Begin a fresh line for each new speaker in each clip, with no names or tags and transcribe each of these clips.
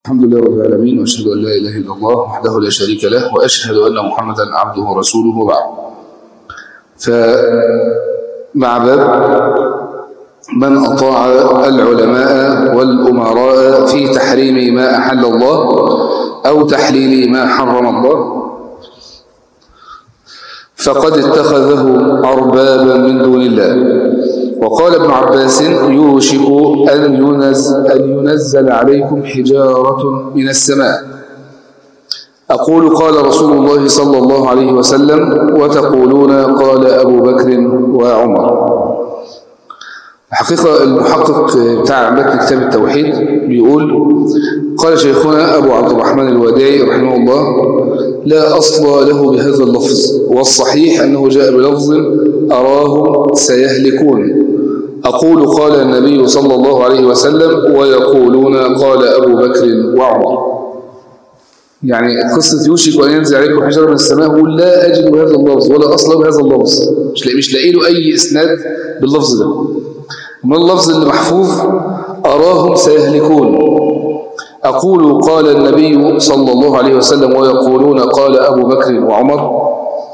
الحمد لله رب العالمين وأشهد أن لا إله إلا الله وحده لا شريك له وأشهد أن محمدا عبده ورسوله وبعد فمع باب من أطاع العلماء والأمراء في تحريم ما أحل الله أو تحليل ما حرم الله فقد اتخذه أربابا من دون الله وقال ابن عباس يوشك أن ينزل, أن ينزل عليكم حجارة من السماء أقول قال رسول الله صلى الله عليه وسلم وتقولون قال أبو بكر وعمر حقيقة المحقق بتاع متن كتاب التوحيد بيقول قال شيخنا أبو عبد الرحمن الوداعي رحمه الله لا أصل له بهذا اللفظ والصحيح أنه جاء بلفظ أراه سيهلكون أقول قال النبي صلى الله عليه وسلم ويقولون قال أبو بكر وعمر يعني قصة يوشك وأن ينزل عليكم حجر من السماء يقول لا أجد بهذا اللفظ ولا أصل بهذا اللفظ مش لاقي مش لاقي له أي إسناد باللفظ ده من اللفظ اللي محفوظ أراهم سيهلكون أقول قال النبي صلى الله عليه وسلم ويقولون قال أبو بكر وعمر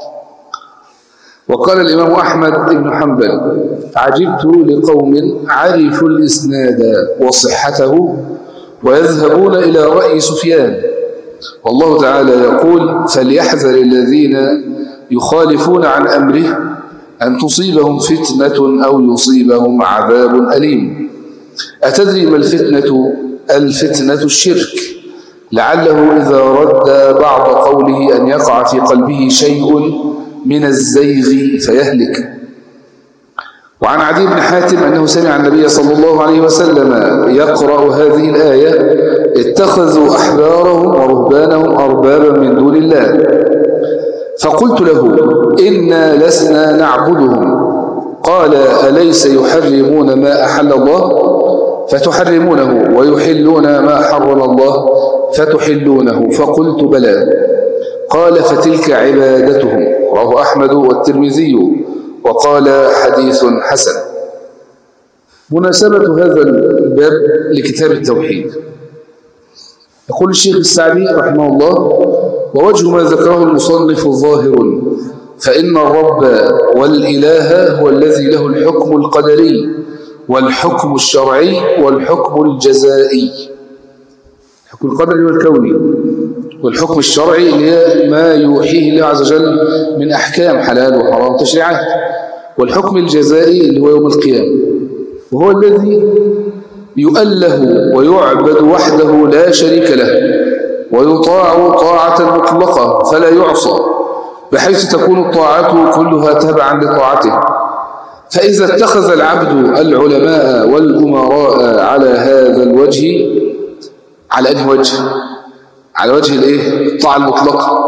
وقال الإمام أحمد بن حنبل عجبت لقوم عرفوا الإسناد وصحته ويذهبون إلى رأي سفيان والله تعالى يقول فليحذر الذين يخالفون عن أمره أن تصيبهم فتنة أو يصيبهم عذاب أليم أتدري ما الفتنة الفتنة الشرك لعله إذا رد بعض قوله أن يقع في قلبه شيء من الزيغ فيهلك وعن عدي بن حاتم أنه سمع النبي صلى الله عليه وسلم يقرأ هذه الآية اتخذوا أحبارهم ورهبانهم أربابا من دون الله فقلت له إنا لسنا نعبدهم قال أليس يحرمون ما أحل الله فتحرمونه ويحلون ما حرم الله فتحلونه فقلت بلى قال فتلك عبادتهم رواه أحمد والترمذي وقال حديث حسن مناسبة هذا الباب لكتاب التوحيد يقول الشيخ السعدي رحمه الله ووجه ما ذكره المصنف ظاهر فإن الرب والإله هو الذي له الحكم القدري والحكم الشرعي والحكم الجزائي الحكم القدري والكوني والحكم الشرعي اللي هي ما يوحيه الله عز وجل من أحكام حلال وحرام تشريعات والحكم الجزائي اللي هو يوم القيامة وهو الذي يؤله ويعبد وحده لا شريك له ويطاع طاعة مطلقة فلا يعصى بحيث تكون الطاعات كلها تبعا لطاعته فإذا اتخذ العبد العلماء والأمراء على هذا الوجه على أنه وجه على وجه الايه الطاعة المطلقة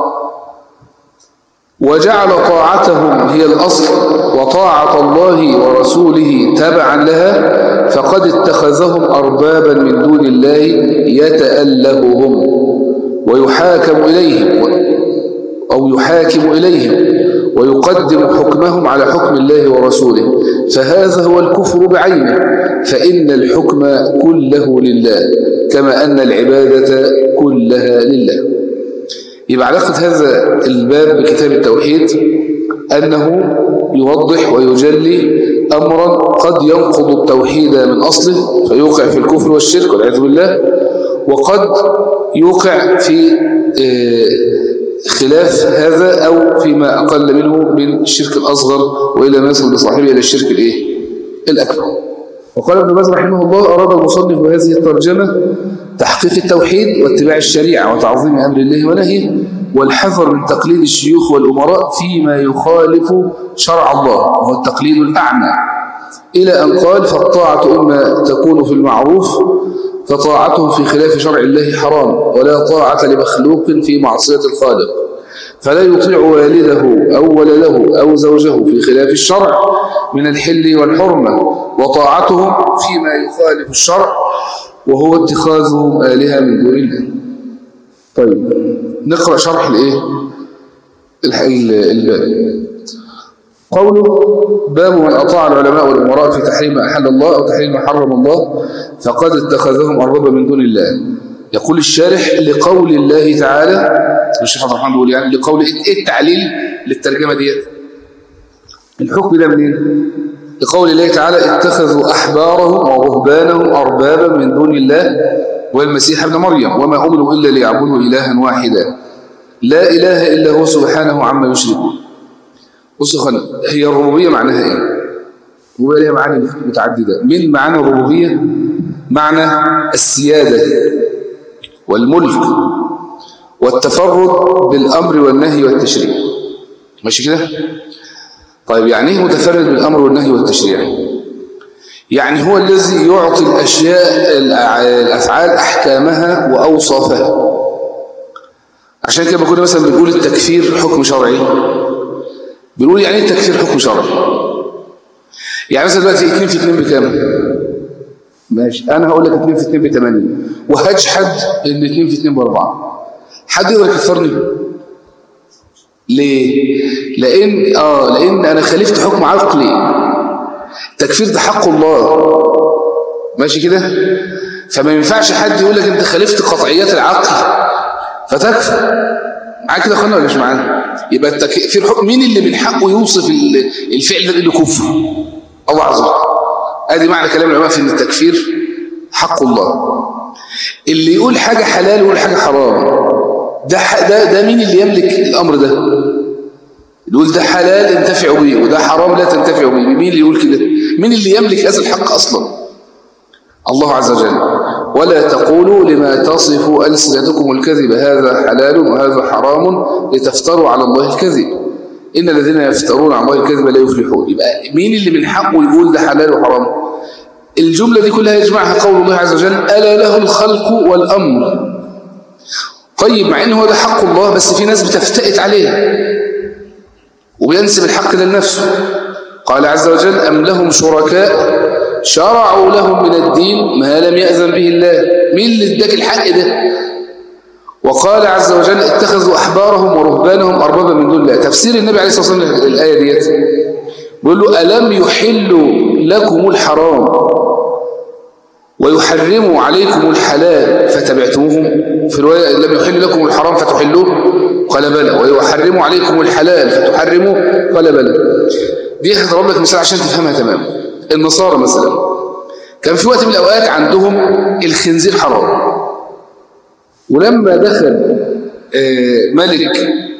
وجعل طاعتهم هي الأصل وطاعة الله ورسوله تبعا لها فقد اتخذهم أربابا من دون الله يتألههم ويحاكم إليهم أو يحاكم إليهم ويقدم حكمهم على حكم الله ورسوله فهذا هو الكفر بعينه فإن الحكم كله لله كما أن العبادة كلها لله يبقى علاقة هذا الباب بكتاب التوحيد أنه يوضح ويجلي أمرا قد ينقض التوحيد من أصله فيوقع في الكفر والشرك والعياذ بالله وقد يوقع في خلاف هذا أو فيما أقل منه من الشرك الأصغر وإلى ما يصل بصاحبه إلى الشرك الإيه؟ الأكبر وقال ابن باز رحمه الله أراد المصنف بهذه الترجمة تحقيق التوحيد واتباع الشريعة وتعظيم أمر الله ونهيه والحذر من تقليد الشيوخ والأمراء فيما يخالف شرع الله وهو التقليد الأعمى إلى أن قال فالطاعة إما تكون في المعروف فطاعته في خلاف شرع الله حرام ولا طاعة لمخلوق في معصية الخالق فلا يطيع والده أو ولده أو زوجه في خلاف الشرع من الحل والحرمة وطاعتهم فيما يخالف الشرع وهو اتخاذهم آلهة من دون الله طيب نقرأ شرح الايه الباب قوله باب من أطاع العلماء والأمراء في تحريم ما أحل الله أو تحريم ما حرم الله فقد اتخذهم أربابا من دون الله يقول الشارح لقول الله تعالى الشيخ عبد الرحمن بيقول يعني لقول ايه التعليل للترجمه ديت الحكم ده منين لقول الله تعالى اتخذوا احبارهم ورهبانهم اربابا من دون الله والمسيح ابن مريم وما امروا الا ليعبدوا الها واحدا لا اله الا هو سبحانه عما يشركون بصوا هي الربوبيه معناها ايه الربوبيه لها معاني متعدده من معنى الربوبيه معنى السياده والملك والتفرد بالأمر والنهي والتشريع ماشي كده طيب يعني ايه متفرد بالأمر والنهي والتشريع يعني هو الذي يعطي الأشياء الأفعال أحكامها وأوصافها عشان كده كنا مثلا بنقول التكفير حكم شرعي بنقول يعني ايه التكفير حكم شرعي يعني مثلا دلوقتي 2 في 2 بكام ماشي انا هقول لك 2 في 2 ب 80 وهجحد ان 2 في 2 ب 4 حد يقدر يكفرني ليه لان اه لان انا خالفت حكم عقلي التكفير ده حق الله ماشي كده فما ينفعش حد يقول لك انت خالفت قطعيات العقل فتكفر معاك كده اخوانا ولا مش معانا يبقى التكفير حكم مين اللي من حقه يوصف الفعل ده اللي كفر الله عز وجل ادي معنى كلام العلماء في ان التكفير حق الله اللي يقول حاجة حلال ويقول حاجة حرام ده ده ده مين اللي يملك الامر ده يقول ده حلال انتفعوا به وده حرام لا تنتفعوا به مين اللي يقول كده مين اللي يملك هذا الحق اصلا الله عز وجل ولا تقولوا لما تصف ألسنتكم الكذب هذا حلال وهذا حرام لتفتروا على الله الكذب إن الذين يفترون على الله الكذب لا يفلحون يبقى مين اللي من حقه يقول ده حلال وحرام الجملة دي كلها يجمعها قول الله عز وجل ألا له الخلق والأمر طيب مع إن هو ده حق الله بس في ناس بتفتئت عليه وبينسب الحق لنفسه قال عز وجل أم لهم شركاء شرعوا لهم من الدين ما لم يأذن به الله مين اللي اداك الحق ده وقال عز وجل اتخذوا أحبارهم ورهبانهم أربابا من دون الله تفسير النبي عليه الصلاة والسلام الآية ديت بيقول له ألم يحلوا لكم الحرام ويحرموا عليكم الحلال فتبعتموهم في رواية لم يحل لكم الحرام فتحلوه قال بلى ويحرموا عليكم الحلال فتحرموا قال بلى دي هضرب لك مثال عشان تفهمها تمام النصارى مثلا كان في وقت من الأوقات عندهم الخنزير حرام ولما دخل ملك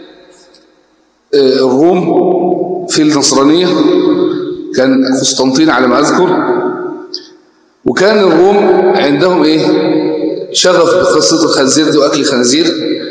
الروم في النصرانية كان قسطنطين على ما أذكر وكان الروم عندهم إيه شغف بقصة الخنزير دي وأكل الخنزير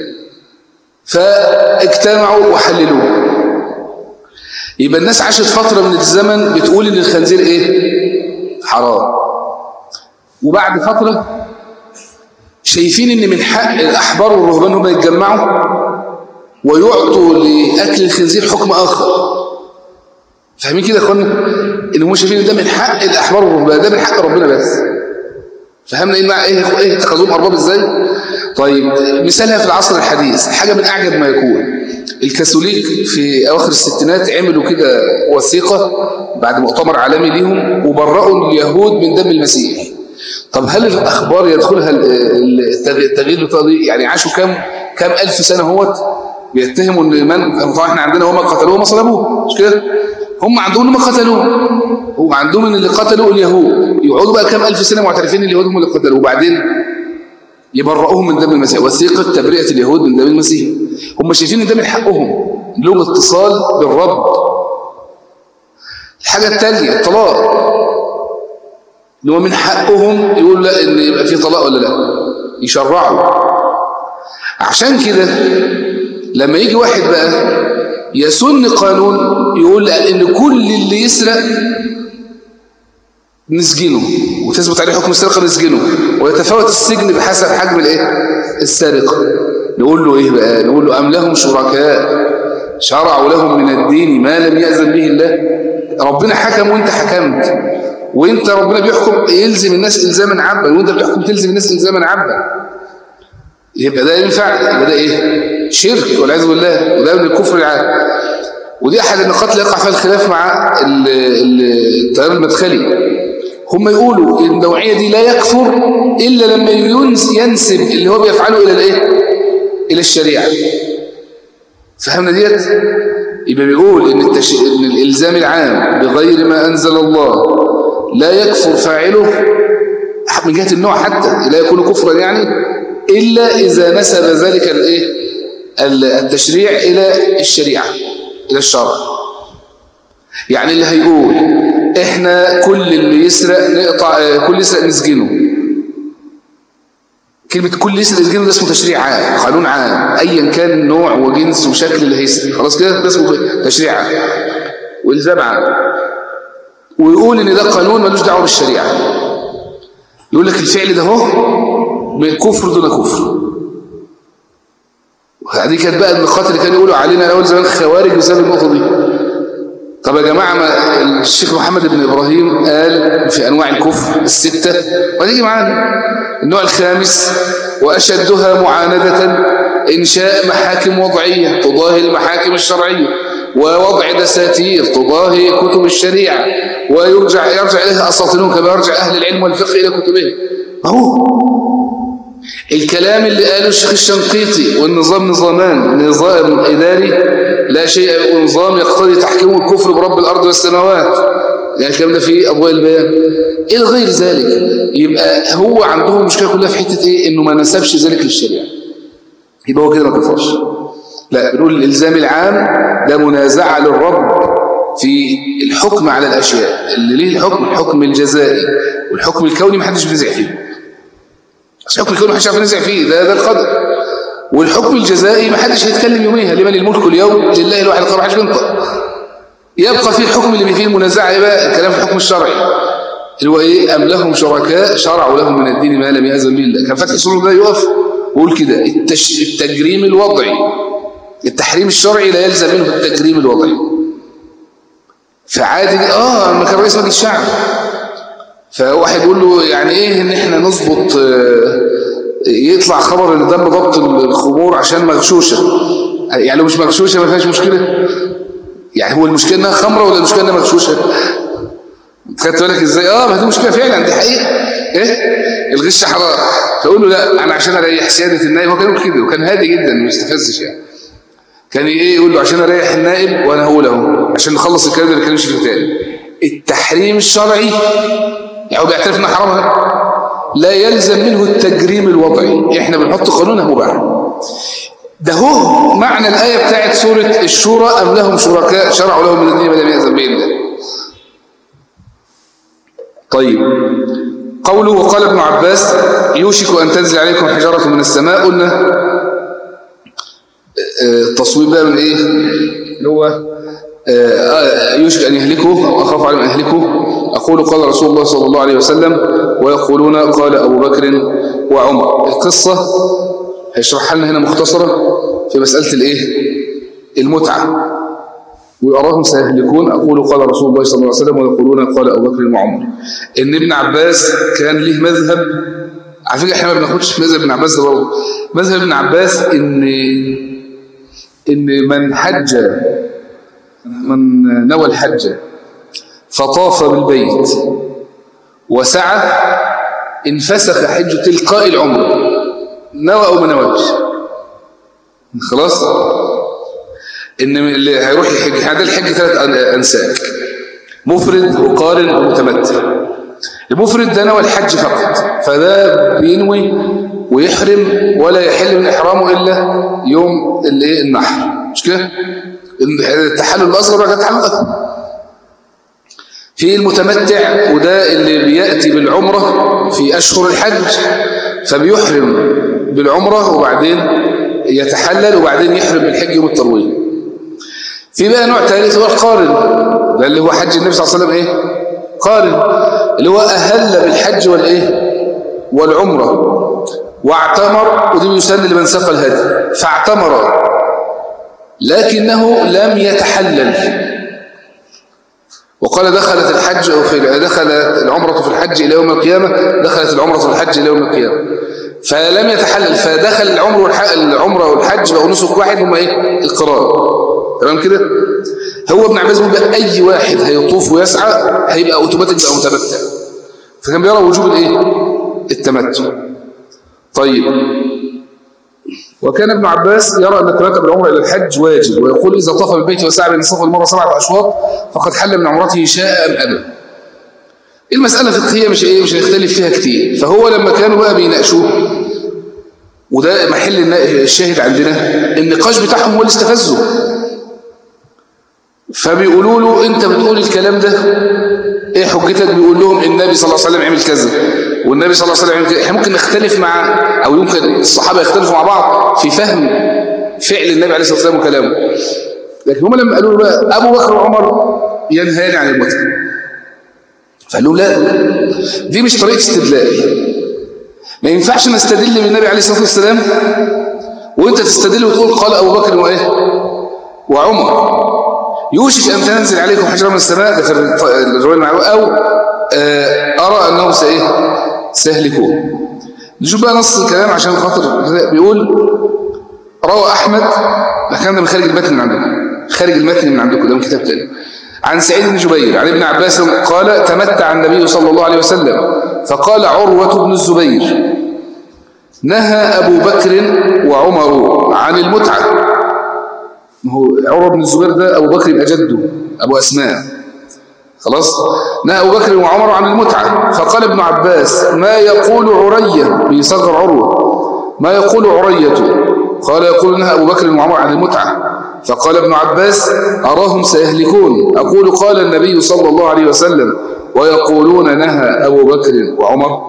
فاجتمعوا وحللوه يبقى الناس عاشت فترة من الزمن بتقول إن الخنزير إيه حرام وبعد فترة شايفين ان من حق الاحبار والرهبان هم يتجمعوا ويعطوا لاكل الخنزير حكم اخر فاهمين كده يا اخوانا ان هم شايفين ان ده من حق الاحبار والرهبان ده من حق ربنا بس فهمنا ايه مع ايه ايه اتخذوهم ارباب ازاي طيب مثالها في العصر الحديث حاجه من اعجب ما يكون الكاثوليك في اواخر الستينات عملوا كده وثيقه بعد مؤتمر عالمي ليهم وبرئوا اليهود من دم المسيح طب هل الأخبار يدخلها التغيير بالطريقة يعني عاشوا كم كم ألف سنة هوت بيتهموا ان من طبعا احنا عندنا هم قتلوه وما صلبوه مش كده هم عندهم اللي ما قتلوه هو عندهم ان اللي قتلوا اليهود يقعدوا بقى كم ألف سنة معترفين اليهود هم اللي قتلوه وبعدين يبرؤوهم من دم المسيح وثيقة تبرئة اليهود من دم المسيح هم شايفين ان ده من حقهم لهم اتصال بالرب الحاجة الثانية الطلاق ان هو من حقهم يقول لا ان يبقى في طلاق ولا لا يشرعوا عشان كده لما يجي واحد بقى يسن قانون يقول ان كل اللي يسرق نسجنه وتثبت عليه حكم السرقه نسجنه ويتفاوت السجن بحسب حجم الايه السرقه نقول له ايه بقى نقول له ام لهم شركاء شرعوا لهم من الدين ما لم يأذن به الله ربنا حكم وانت حكمت وانت ربنا بيحكم يلزم الناس الزاما عبا وانت بتحكم تلزم الناس الزاما عبا يبقى ده ينفع يبقى ده ايه شرك والعياذ بالله وده من الكفر العام ودي احد النقاط اللي يقع فيها الخلاف مع التيار المدخلي هم يقولوا النوعية دي لا يكفر إلا لما ينسب اللي هو بيفعله إلى الإيه؟ إلى الشريعة فهمنا ديت؟ يبقى بيقول إن, التش... إن الإلزام العام بغير ما أنزل الله لا يكفر فاعله من جهة النوع حتى لا يكون كفرا يعني إلا إذا نسب ذلك الإيه؟ التشريع إلى الشريعة إلى الشرع يعني اللي هيقول إحنا كل اللي يسرق نقطع كل يسرق نسجنه كلمة كل يسرق نسجنه ده اسمه تشريع عام قانون عام أيا كان نوع وجنس وشكل اللي هيسرق خلاص كده ده اسمه تشريع عام والزام عام ويقول إن ده قانون ملوش دعوه بالشريعة يقول لك الفعل ده هو كفر دون كفر هذه كانت بقى النقاط اللي كانوا يقولوا علينا اول زمان خوارج بسبب النقطه دي طب يا جماعه ما الشيخ محمد بن ابراهيم قال في انواع الكفر السته وهتيجي معانا النوع الخامس واشدها معانده انشاء محاكم وضعيه تضاهي المحاكم الشرعيه ووضع دساتير تضاهي كتب الشريعه ويرجع يرجع اليها اساطيرهم كما يرجع اهل العلم والفقه الى كتبهم اهو الكلام اللي قاله الشيخ الشنقيطي والنظام نظامان نظام إداري لا شيء ونظام يقتضي تحكيم الكفر برب الأرض والسماوات يعني الكلام ده في أبواب البيان إلى غير ذلك يبقى هو عندهم مشكلة كلها في حتة إيه إنه ما نسبش ذلك للشريعة يبقى هو كده ما كفرش لا بنقول الإلزام العام ده منازعة للرب في الحكم على الأشياء اللي ليه الحكم الحكم الجزائي والحكم الكوني ما حدش بينزع فيه الحكم الكوني محدش عارف ينزع فيه ده ده القدر والحكم الجزائي ما حدش هيتكلم يوميها لمن الملك اليوم لله الواحد القهار محدش بينطق يبقى في الحكم اللي فيه المنازعه يبقى الكلام في الحكم الشرعي اللي هو ايه ام لهم شركاء شرعوا لهم من الدين ما لم يأذن به الله كان فتح السور ده يقف ويقول كده التش... التجريم الوضعي التحريم الشرعي لا يلزم منه التجريم الوضعي فعادي اه ما كان رئيس مجلس الشعب فواحد يقول له يعني ايه ان احنا نظبط آه، يطلع خبر ان دم ضبط الخمور عشان مغشوشة يعني لو مش مغشوشة ما فيهاش مشكلة يعني هو المشكلة انها خمرة ولا المشكلة انها مغشوشة خدت بالك ازاي اه ما دي مشكلة فعلا دي حقيقة ايه الغش حرام فاقول له لا انا عشان اريح سيادة النائب هو كان يقول كده وكان هادي جدا ما يستفزش يعني كان ايه يقول له عشان اريح النائب وانا هقول له عشان نخلص الكلام ده ما نتكلمش فيه تاني التحريم الشرعي يعني هو بيعترف انها حرام لا يلزم منه التجريم الوضعي احنا بنحط قانونها مباح ده هو معنى الآية بتاعت سورة الشورى أم لهم شركاء شرعوا لهم من الدين ما لم يأذن به الله طيب قوله وقال ابن عباس يوشك أن تنزل عليكم حجارة من السماء قلنا التصويب آه، ده من ايه اللي هو آه، يوشك أن يهلكوا أو أخاف عليهم أن يهلكوا أقول قال رسول الله صلى الله عليه وسلم ويقولون قال أبو بكر وعمر القصة هيشرحها لنا هنا مختصرة في مسألة الإيه المتعة ويراهم سيهلكون أقول قال رسول الله صلى الله عليه وسلم ويقولون قال أبو بكر وعمر إن ابن عباس كان له مذهب على فكرة احنا ما بناخدش مذهب ابن عباس ده برضه مذهب ابن عباس إن إن من حج من نوى الحج فطاف بالبيت وسعى انفسخ حج تلقاء العمر نوى أو ما نواش خلاص إن اللي هيروح الحج هذا الحج ثلاث أنساك مفرد وقارن ومتمتع المفرد ده نوى الحج فقط فده بينوي ويحرم ولا يحل من إحرامه إلا يوم النحر مش كده التحلل الأصغر ولا التحلل الأكبر في المتمتع وده اللي بيأتي بالعمرة في أشهر الحج فبيحرم بالعمرة وبعدين يتحلل وبعدين يحرم بالحج يوم التروية في بقى نوع ثالث هو القارن ده اللي هو حج النبي صلى الله عليه وسلم ايه قارن اللي هو أهل بالحج والايه والعمرة واعتمر ودي يسن لمن سقى الهدي فاعتمر لكنه لم يتحلل وقال دخلت الحج أو في دخلت العمرة في الحج إلى يوم القيامة دخلت العمرة في الحج إلى يوم القيامة فلم يتحلل فدخل العمر العمرة والحج بقوا نسك واحد هم إيه القرار تمام كده هو ابن عباس بيقول أي واحد هيطوف ويسعى هيبقى أوتوماتيك بقى متمتع فكان بيرى وجوب الايه التمتع طيب وكان ابن عباس يرى أن التمتع بالعمرة إلى الحج واجب ويقول إذا طاف بالبيت وسعى بين الصفا والمروة سبعة أشواط فقد حل من عمرته شاء أم أبى المسألة فقهية مش إيه مش هنختلف فيها كتير فهو لما كانوا بقى بيناقشوه وده محل الشاهد عندنا النقاش بتاعهم هو اللي استفزه فبيقولوا له انت بتقول الكلام ده ايه حجتك بيقول لهم النبي صلى الله عليه وسلم عمل كذا والنبي صلى الله عليه وسلم عمل كذا احنا ممكن نختلف مع او يمكن الصحابه يختلفوا مع بعض في فهم فعل النبي عليه الصلاه والسلام وكلامه لكن هم لما قالوا له بقى ابو بكر وعمر ينهيان عن المتعه فقال لهم لا دي مش طريقه استدلال ما ينفعش نستدل بالنبي عليه الصلاه والسلام وانت تستدل وتقول قال ابو بكر وايه وعمر يوشك أن تنزل عليكم حجرة من السماء ده في الرواية المعروف أو آه، أرى أنهم سإيه سيهلكون نشوف بقى نص الكلام عشان خاطر بيقول روى أحمد الكلام ده من خارج المتن من عندكم خارج المتن من عندكم ده من كتاب تاني عن سعيد بن جبير عن ابن عباس قال تمتع النبي صلى الله عليه وسلم فقال عروة بن الزبير نهى أبو بكر وعمر عن المتعة ما هو عروة بن الزبير ده أبو بكر يبقى جده أبو أسماء خلاص نهى أبو بكر وعمر عن المتعة فقال ابن عباس ما يقول عرية بيصغر عروة ما يقول عرية قال يقول نهى أبو بكر وعمر عن المتعة فقال ابن عباس أراهم سيهلكون أقول قال النبي صلى الله عليه وسلم ويقولون نهى أبو بكر وعمر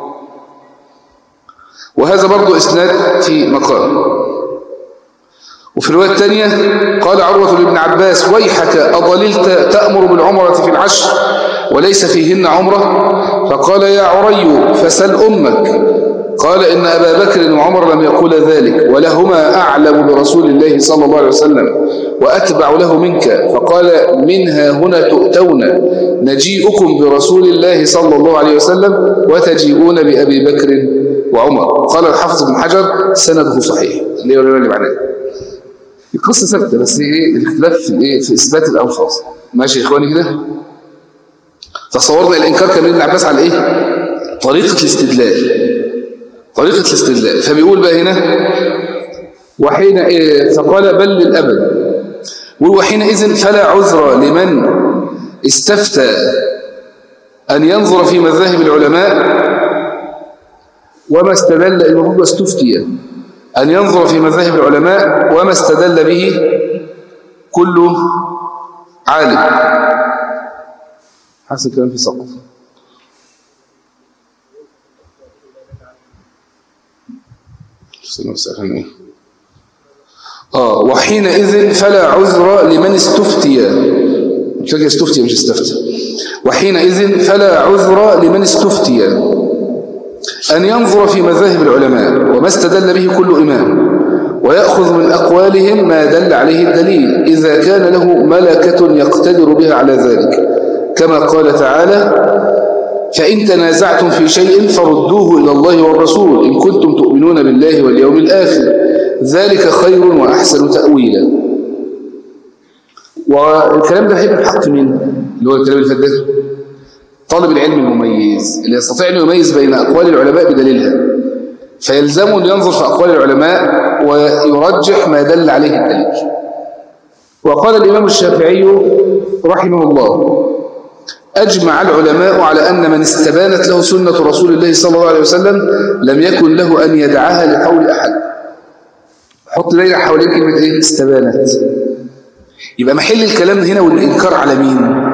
وهذا برضو إسناد في مقام وفي الرواية الثانية قال عروة لابن عباس ويحك أضللت تأمر بالعمرة في العشر وليس فيهن عمرة فقال يا عري فسل أمك قال إن أبا بكر وعمر لم يقول ذلك ولهما أعلم برسول الله صلى الله عليه وسلم وأتبع له منك فقال منها هنا تؤتون نجيئكم برسول الله صلى الله عليه وسلم وتجيئون بأبي بكر وعمر قال الحافظ بن حجر سنده صحيح اللي هو اللي معناه القصة ثابتة بس ايه الاختلاف في ايه في اثبات الالفاظ ماشي يا اخواني كده تصورنا الانكار كان ابن عباس على ايه طريقة الاستدلال طريقة الاستدلال فبيقول بقى هنا وحين إيه فقال بل للأبد وحينئذ فلا عذر لمن استفتى أن ينظر في مذاهب العلماء وما استدل المفروض واستفتي أن ينظر في مذاهب العلماء وما استدل به كل عالم حسن الكلام في سقف آه وحينئذ فلا عذر لمن استفتي مش استفتي مش استفتى وحينئذ فلا عذر لمن استفتي أن ينظر في مذاهب العلماء وما استدل به كل إمام ويأخذ من أقوالهم ما دل عليه الدليل إذا كان له ملكة يقتدر بها على ذلك كما قال تعالى فإن تنازعتم في شيء فردوه إلى الله والرسول إن كنتم تؤمنون بالله واليوم الآخر ذلك خير وأحسن تأويلا والكلام ده هيبقى حق مين اللي هو الكلام اللي فات طالب العلم المميز اللي يستطيع أن يميز بين أقوال العلماء بدليلها فيلزمه أن ينظر في أقوال العلماء ويرجح ما دل عليه الدليل وقال الإمام الشافعي رحمه الله أجمع العلماء على أن من استبانت له سنة رسول الله صلى الله عليه وسلم لم يكن له أن يدعها لقول أحد حط دايرة حوالين كلمة إيه استبانت يبقى محل الكلام هنا والإنكار على مين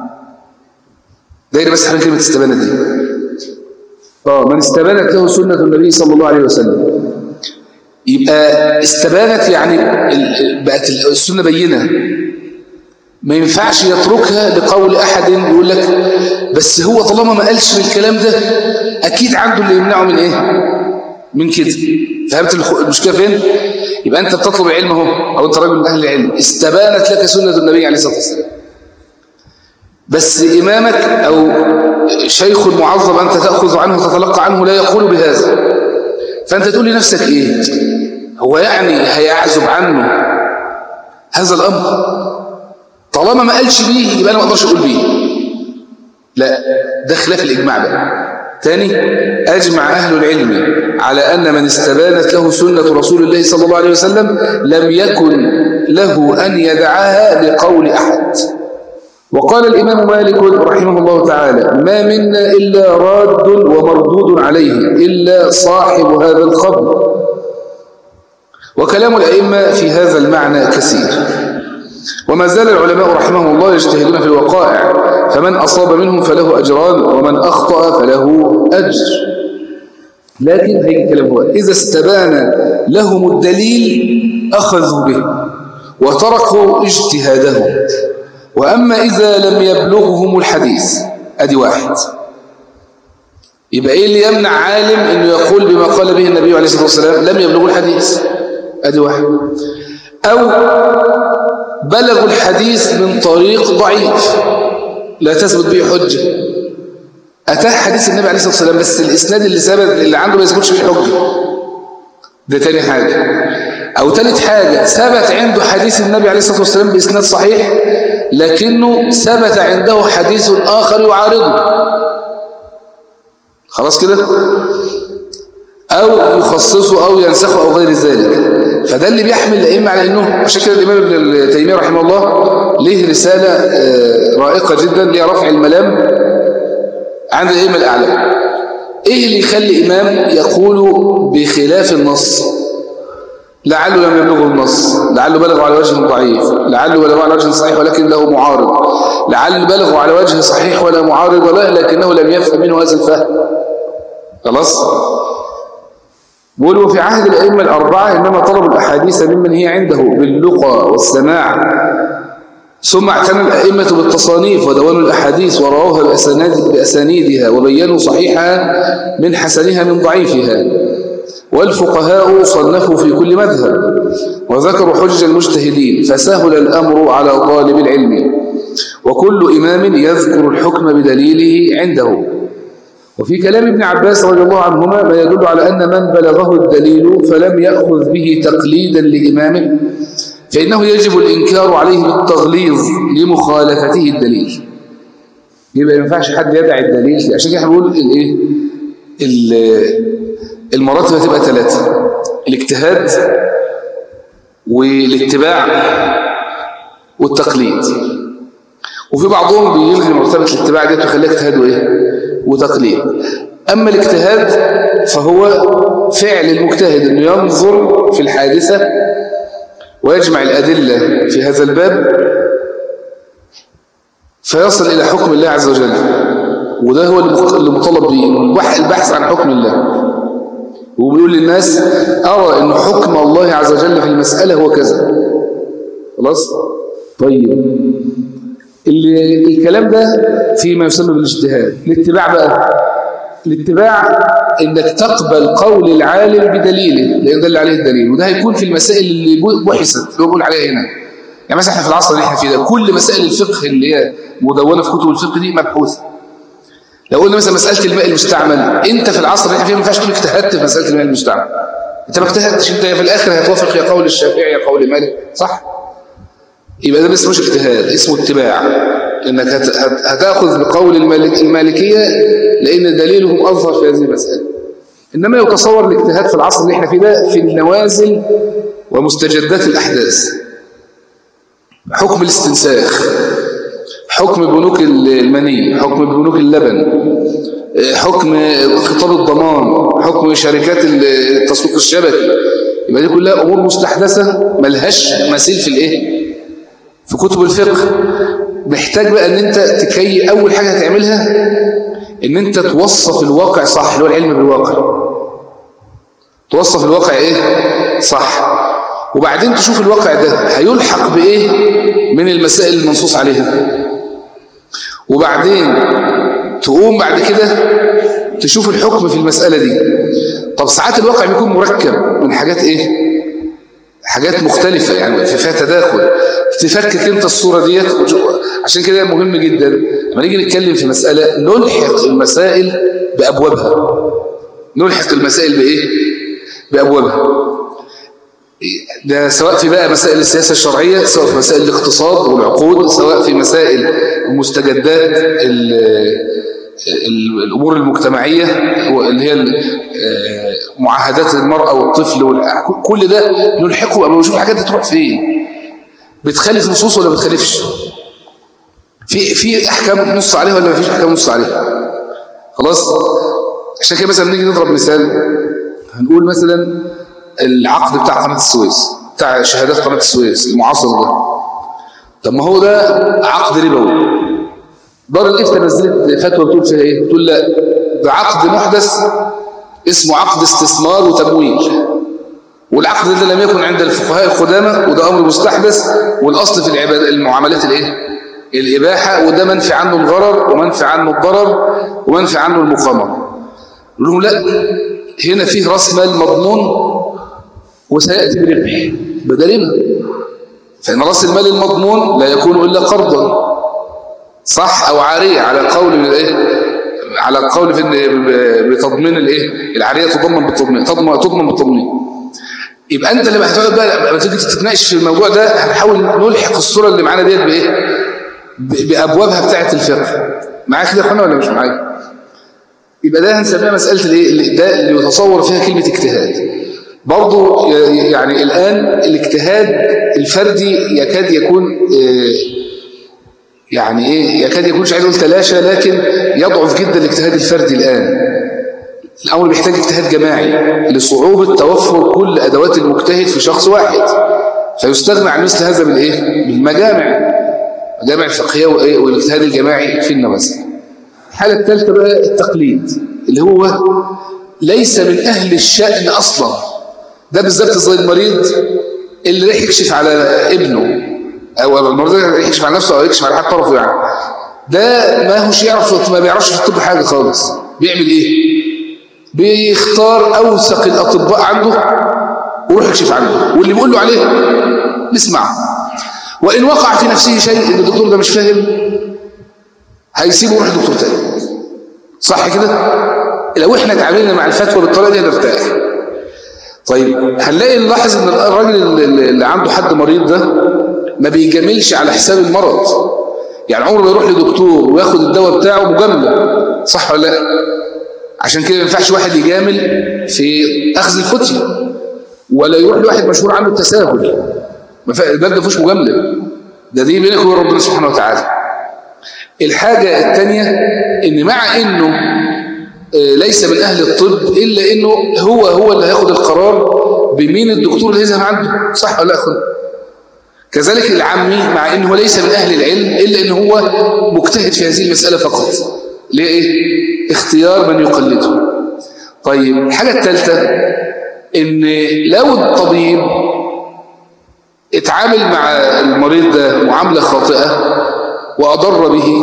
دايره بس حاجه كلمه استبانت دي اه من استبانت له سنه النبي صلى الله عليه وسلم يبقى استبانت يعني بقت السنه بينه ما ينفعش يتركها لقول احد يقول لك بس هو طالما ما قالش الكلام ده اكيد عنده اللي يمنعه من ايه من كده فهمت المشكله فين يبقى انت بتطلب علم اهو او انت راجل من اهل العلم استبانت لك سنه النبي عليه الصلاه والسلام بس إمامك أو شيخ معظم أنت تأخذ عنه وتتلقى عنه لا يقول بهذا فأنت تقول لنفسك إيه هو يعني هيعزب عنه هذا الأمر طالما ما قالش بيه يبقى أنا ما أقدرش أقول بيه لا ده خلاف الإجماع بقى ثاني أجمع أهل العلم على أن من استبانت له سنة رسول الله صلى الله عليه وسلم لم يكن له أن يدعها لقول أحد وقال الإمام مالك رحمه الله تعالى ما منا إلا راد ومردود عليه إلا صاحب هذا الخبر وكلام الأئمة في هذا المعنى كثير وما زال العلماء رحمه الله يجتهدون في الوقائع فمن أصاب منهم فله أجران ومن أخطأ فله أجر لكن هيك الكلام هو إذا استبان لهم الدليل أخذوا به وتركوا اجتهادهم وأما إذا لم يبلغهم الحديث أدي واحد يبقى إيه اللي يمنع عالم أنه يقول بما قال به النبي عليه الصلاة والسلام لم يبلغوا الحديث أدي واحد أو بلغوا الحديث من طريق ضعيف لا تثبت به حجة أتاه حديث النبي عليه الصلاة والسلام بس الإسناد اللي ثبت اللي عنده ما يثبتش به حجة ده تاني حاجة أو تالت حاجة ثبت عنده حديث النبي عليه الصلاة والسلام بإسناد صحيح لكنه ثبت عنده حديث آخر يعارضه خلاص كده أو يخصصه أو ينسخه أو غير ذلك فده اللي بيحمل الأئمة على أنه عشان كده الإمام ابن تيمية رحمه الله له رسالة آه، رائقة جدا لرفع رفع الملام عند الأئمة الأعلام إيه اللي يخلي إمام يقول بخلاف النص لعله لم يبلغه النص لعله بلغه على وجه ضعيف لعله بلغه على وجه صحيح ولكن له معارض لعله بلغه على وجه صحيح ولا معارض ولا لكنه لم يفهم منه هذا الفهم خلاص بيقولوا في عهد الأئمة الأربعة إنما طلب الأحاديث ممن هي عنده باللقى والسماع ثم اعتنى الأئمة بالتصانيف ودوانوا الأحاديث ورواها بأسانيدها وبينوا صحيحها من حسنها من ضعيفها والفقهاء صنفوا في كل مذهب وذكروا حجج المجتهدين فسهل الأمر على طالب العلم وكل إمام يذكر الحكم بدليله عنده وفي كلام ابن عباس رضي الله عنهما ما يدل على أن من بلغه الدليل فلم يأخذ به تقليدا لإمامه فإنه يجب الإنكار عليه بالتغليظ لمخالفته الدليل يبقى ما ينفعش حد يدعي الدليل عشان كده بنقول الايه المراتب هتبقى ثلاثة الاجتهاد والاتباع والتقليد وفي بعضهم بيلغي مرتبة الاتباع دي ويخليها اجتهاد وايه وتقليد أما الاجتهاد فهو فعل المجتهد أنه ينظر في الحادثة ويجمع الأدلة في هذا الباب فيصل إلى حكم الله عز وجل وده هو اللي مطالب به البحث عن حكم الله وبيقول للناس أرى أن حكم الله عز وجل في المسألة هو كذا خلاص طيب اللي الكلام ده فيما يسمى بالاجتهاد الاتباع بقى الاتباع انك تقبل قول العالم بدليله لان دل عليه الدليل وده هيكون في المسائل اللي بحثت اللي بقول عليها هنا يعني مثلا احنا في العصر اللي احنا فيه ده كل مسائل الفقه اللي هي مدونه في كتب الفقه دي مبحوثه لو قلنا مثلا مساله الماء المستعمل انت في العصر اللي احنا فيه ما ينفعش تقول اجتهدت في مساله الماء المستعمل انت ما اجتهدتش انت في الاخر هتوافق يا قول الشافعي يا قول مالك صح يبقى ده بس مش اجتهاد اسمه اتباع انك هتاخذ بقول المالك المالكيه لان دليلهم اظهر في هذه المساله انما يتصور الاجتهاد في العصر اللي احنا فيه ده في النوازل ومستجدات الاحداث حكم الاستنساخ حكم بنوك المني حكم بنوك اللبن حكم خطاب الضمان حكم شركات التسويق الشبكي يبقى دي كلها امور مستحدثه ملهاش مثيل في الايه في كتب الفقه محتاج بقى ان انت تكي اول حاجة هتعملها ان انت توصف الواقع صح اللي هو العلم بالواقع توصف الواقع ايه صح وبعدين تشوف الواقع ده هيلحق بايه من المسائل المنصوص عليها وبعدين تقوم بعد كده تشوف الحكم في المسألة دي طب ساعات الواقع بيكون مركب من حاجات ايه حاجات مختلفة يعني فيها تداخل تفكك انت الصورة ديت عشان كده مهم جدا لما نيجي نتكلم في مسألة نلحق المسائل بأبوابها نلحق المسائل بإيه؟ بأبوابها ده سواء في بقى مسائل السياسة الشرعية سواء في مسائل الاقتصاد والعقود سواء في مسائل المستجدات الأمور المجتمعية اللي هي آه، معاهدات المرأة والطفل كل ده نلحقه قبل ما نشوف الحاجات دي تروح فين بتخالف نصوص ولا بتخالفش في في احكام نص عليها ولا ما فيش احكام نص عليها خلاص عشان كده مثلا نيجي نضرب مثال هنقول مثلا العقد بتاع قناة السويس بتاع شهادات قناة السويس المعاصر ده طب ما هو ده عقد ربوي دار الافتاء نزلت فتوى بتقول فيها ايه بتقول لا ده عقد محدث اسمه عقد استثمار وتمويل والعقد ده لم يكن عند الفقهاء القدامى وده امر مستحدث والاصل في العباد المعاملات الايه الاباحه وده منفي عنه الغرر ومنفي عنه الضرر ومنفي عنه المقامره لهم لا هنا فيه راس مال مضمون وسياتي بربح بدل ربا فإن رأس المال المضمون لا يكون إلا قرضا صح أو عارية على القول من الإيه على القول في بتضمين الإيه العارية تضمن بالتضمين تضمن تضمن بالتضمين يبقى أنت لما هتقعد بقى لما تيجي تتناقش في الموضوع ده هنحاول نلحق الصورة اللي معانا ديت بإيه بأبوابها بتاعة الفقه معايا كده يا اخوانا ولا مش معايا يبقى ده هنسميها مسألة الإيه ده اللي يتصور فيها كلمة اجتهاد برضو يعني الآن الاجتهاد الفردي يكاد يكون آه، يعني ايه يكاد يكون مش عايز اقول تلاشى لكن يضعف جدا الاجتهاد الفردي الآن الأمر بيحتاج اجتهاد جماعي لصعوبة توفر كل أدوات المجتهد في شخص واحد فيستغنى عن مثل هذا بالإيه؟ بالمجامع مجامع الفقهية والاجتهاد الجماعي في النوازل الحالة الثالثة بقى التقليد اللي هو ليس من أهل الشأن أصلا ده بالذات زي المريض اللي رايح يكشف على ابنه او المريض اللي يكشف على نفسه او يكشف على حد طرفه يعني ده ما هوش يعرف ما بيعرفش في الطب حاجه خالص بيعمل ايه بيختار اوثق الاطباء عنده ويروح يكشف عنه واللي بيقول له عليه نسمع وان وقع في نفسه شيء ان الدكتور ده مش فاهم هيسيبه ويروح لدكتور تاني صح كده لو احنا اتعاملنا مع الفتوى بالطريقه دي هنرتاح طيب هنلاقي نلاحظ ان الراجل اللي عنده حد مريض ده ما بيجاملش على حساب المرض يعني عمره ما يروح لدكتور وياخد الدواء بتاعه مجامله صح ولا لا عشان كده ما ينفعش واحد يجامل في اخذ الفتية ولا يروح لواحد مشهور عنه التساهل الباب ده فيهوش مجامله ده دي بينك وبين ربنا سبحانه وتعالى الحاجة الثانية ان مع انه آه، ليس من أهل الطب إلا إنه هو هو اللي هياخد القرار بمين الدكتور اللي يذهب عنده صح ولا لا أخوان كذلك العمي مع إنه ليس من أهل العلم إلا إنه هو مجتهد في هذه المسألة فقط ليه إيه؟ اختيار من يقلده طيب الحاجة الثالثة إن لو الطبيب اتعامل مع المريض ده معاملة خاطئة وأضر به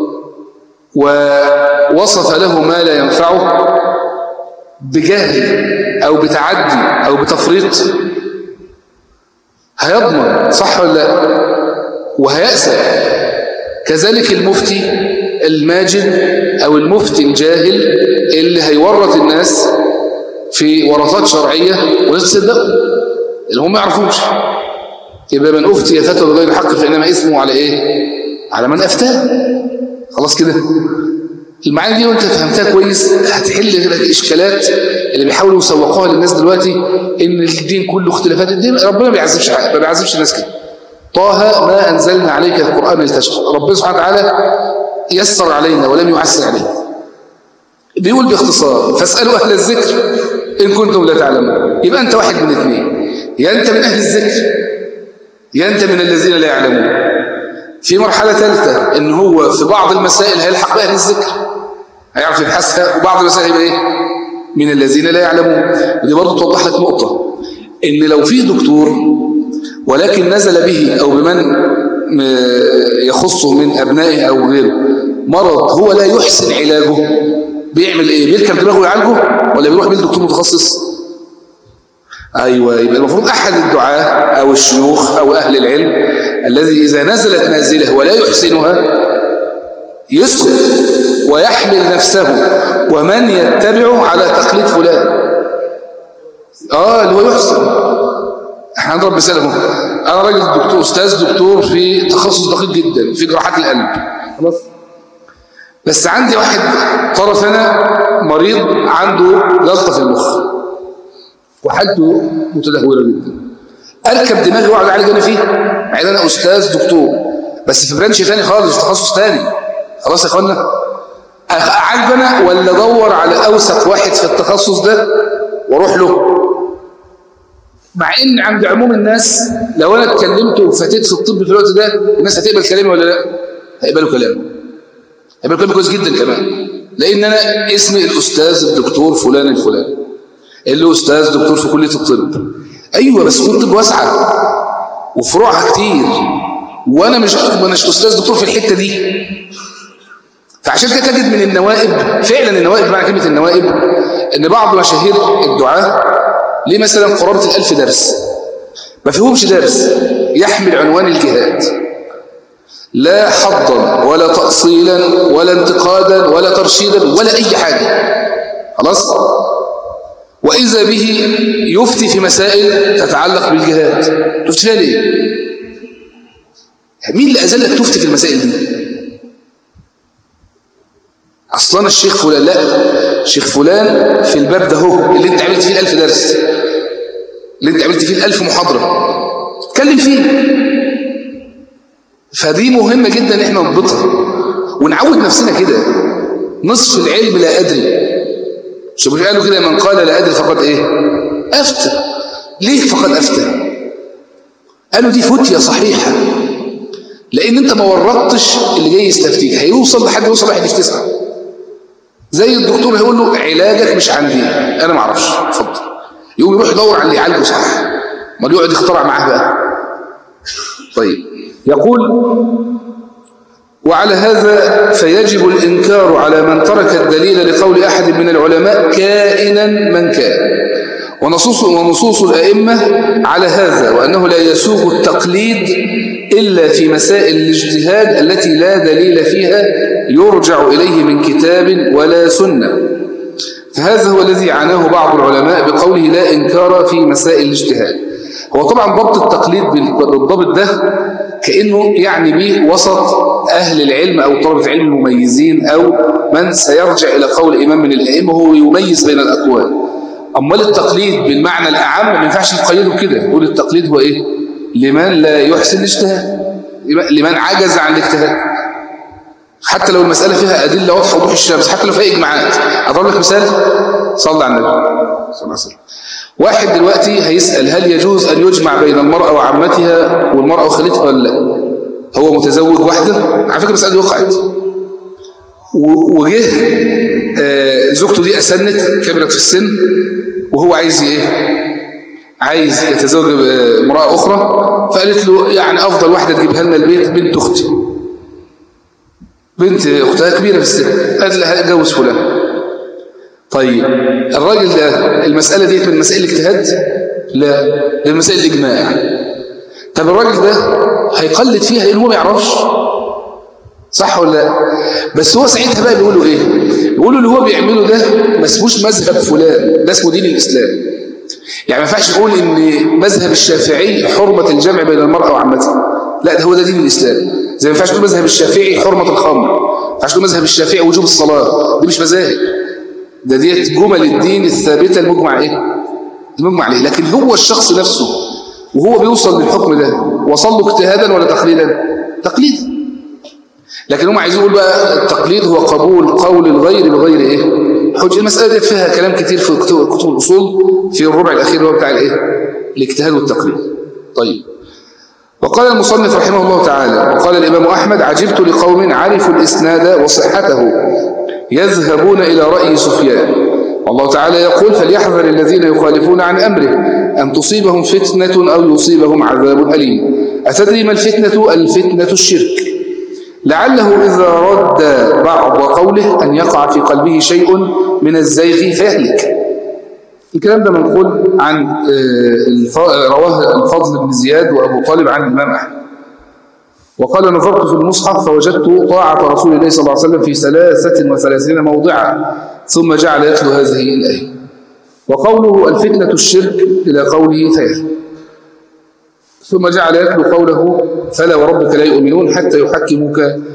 ووصف له ما لا ينفعه بجهل أو بتعدي أو بتفريط هيضمن صح ولا لا وهيأسى كذلك المفتي الماجن أو المفتي الجاهل اللي هيورط الناس في ورطات شرعية والناس تصدقوا اللي هم ما يعرفوش يبقى من أفتي فتوى بغير الحق فإنما اسمه على إيه؟ على من أفتاه خلاص كده المعاني دي وانت فهمتها كويس هتحل لك اشكالات اللي بيحاولوا يسوقوها للناس دلوقتي ان الدين كله اختلافات الدين ربنا ما بيعذبش ما بيعذبش الناس كده طه ما انزلنا عليك القران لتشقى ربنا سبحانه وتعالى يسر علينا ولم يعسر علينا بيقول باختصار فاسالوا اهل الذكر ان كنتم لا تعلمون يبقى انت واحد من اثنين يا انت من اهل الذكر يا انت من الذين لا يعلمون في مرحلة ثالثة ان هو في بعض المسائل هيلحق بأهل الذكر هيعرف يبحثها وبعض المسائل يبقى ايه من الذين لا يعلمون ودي برضه توضح لك نقطة ان لو في دكتور ولكن نزل به او بمن يخصه من ابنائه او غيره مرض هو لا يحسن علاجه بيعمل ايه بيركب دماغه يعالجه ولا بيروح بيه دكتور متخصص ايوه يبقى المفروض احد الدعاة او الشيوخ او اهل العلم الذي إذا نزلت نازلة ولا يحسنها يسكت ويحمل نفسه ومن يتبعه على تقليد فلان اه اللي هو يحسن احنا نضرب مثال انا راجل دكتور استاذ دكتور في تخصص دقيق جدا في جراحات القلب خلاص بس عندي واحد طرف أنا مريض عنده جلطة في المخ وحالته متدهورة جدا أركب دماغي وأقعد أعالج أنا فيه مع إن أنا أستاذ دكتور بس في برانش ثاني خالص في تخصص ثاني خلاص يا إخوانا أعالج أنا ولا أدور على أوثق واحد في التخصص ده وأروح له مع ان عند عموم الناس لو انا اتكلمت وفتيت في الطب في الوقت ده الناس هتقبل كلامي ولا لا هيقبلوا كلامي هيقبلوا كلامي كويس جدا كمان لان انا اسمي الاستاذ الدكتور فلان الفلاني اللي استاذ دكتور في كليه الطب ايوه بس كليه الطب واسعه وفروعها كتير وانا مش مش استاذ دكتور في الحته دي فعشان كده تجد من النوائب فعلا النوائب معنى كلمه النوائب ان بعض مشاهير الدعاه ليه مثلا قرابة الألف درس ما فيهمش درس يحمل عنوان الجهاد لا حظا ولا تأصيلا ولا انتقادا ولا ترشيدا ولا أي حاجة خلاص وإذا به يفتي في مسائل تتعلق بالجهاد تفتي فيها ليه مين اللي أزلك تفتي في المسائل دي أصلا الشيخ فلان لا الشيخ فلان في الباب ده هو اللي انت عملت فيه الألف درس اللي انت عملت فيه الألف محاضرة اتكلم فيه فدي مهمة جدا ان احنا نضبطها ونعود نفسنا كده نصف العلم لا أدري شو مش قالوا كده من قال لا أدري فقد ايه أفتى ليه فقد أفتى قالوا دي فتية صحيحة لأن انت ما ورطتش اللي جاي يستفتيك هيوصل لحد يوصل واحد في تسعة زي الدكتور هيقول له علاجك مش عندي انا ما اعرفش اتفضل يقوم يروح يدور على اللي يعالجه صح ما يقعد يخترع معاه بقى طيب يقول وعلى هذا فيجب الإنكار على من ترك الدليل لقول أحد من العلماء كائنا من كان ونصوص, ونصوص الأئمة على هذا وأنه لا يسوغ التقليد إلا في مسائل الاجتهاد التي لا دليل فيها يرجع إليه من كتاب ولا سنة فهذا هو الذي عناه بعض العلماء بقوله لا إنكار في مسائل الاجتهاد هو طبعا ضبط التقليد بالضبط ده كأنه يعني به وسط أهل العلم أو طلبة العلم المميزين أو من سيرجع إلى قول إمام من الأئمة وهو يميز بين الأقوال أمال التقليد بالمعنى الأعم ما ينفعش نقيده كده نقول التقليد هو إيه لمن لا يحسن الاجتهاد لمن عجز عن الاجتهاد حتى لو المسألة فيها أدلة واضحة وضوح الشمس حتى لو فيها إجماعات أضرب لك مثال صلى على النبي صلى الله عليه وسلم واحد دلوقتي هيسأل هل يجوز أن يجمع بين المرأة وعمتها والمرأة وخالتها ولا لا هو متزوج واحدة على فكرة المسألة دي وقعت وجه آه زوجته دي أسنت كبرت في السن وهو عايز ايه عايز يتزوج امرأة أخرى فقالت له يعني أفضل واحدة تجيبها لنا البيت بنت أختي بنت أختها كبيرة في السن قالت لها اتجوز فلان طيب الراجل ده المسألة دي من مسائل الاجتهاد لا دي مسائل الإجماع طب الراجل ده هيقلد فيها لأنه هو ما يعرفش صح ولا لا بس هو ساعتها بقى بيقولوا ايه بيقولوا اللي هو بيعمله ده ما اسموش مذهب فلان ده اسمه دين الإسلام يعني ما ينفعش نقول ان مذهب الشافعي حرمة الجمع بين المرأة وعمتها لا ده هو ده دين الإسلام زي ما ينفعش نقول مذهب الشافعي حرمة الخمر ما ينفعش نقول مذهب الشافعي وجوب الصلاة دي مش مذاهب ده ديت جمل الدين الثابتة المجمع ايه المجمع عليه لكن هو الشخص نفسه وهو بيوصل للحكم ده وصل له اجتهادا ولا تقليدا تقليدا لكن هم عايزين يقول بقى التقليد هو قبول قول الغير بغير ايه حج المسألة دي فيها كلام كتير في كتب كتب الأصول في الربع الأخير هو بتاع الايه الاجتهاد والتقليد طيب وقال المصنف رحمه الله تعالى وقال الإمام أحمد عجبت لقوم عرفوا الإسناد وصحته يذهبون إلى رأي سفيان والله تعالى يقول فليحذر الذين يخالفون عن أمره أن تصيبهم فتنة أو يصيبهم عذاب أليم أتدري ما الفتنة؟ الفتنة الشرك لعله إذا رد بعض قوله أن يقع في قلبه شيء من الزيغ فيهلك الكلام ده منقول عن رواه الفضل بن زياد وأبو طالب عن الإمام أحمد وقال نظرت في المصحف فوجدت طاعة رسول الله صلى الله عليه وسلم في ثلاثة وثلاثين موضعا ثم جعل يتلو هذه الآية وقوله الفتنة الشرك إلى قوله فيه ثم جعل يتلو قوله فلا وربك لا يؤمنون حتى يحكموك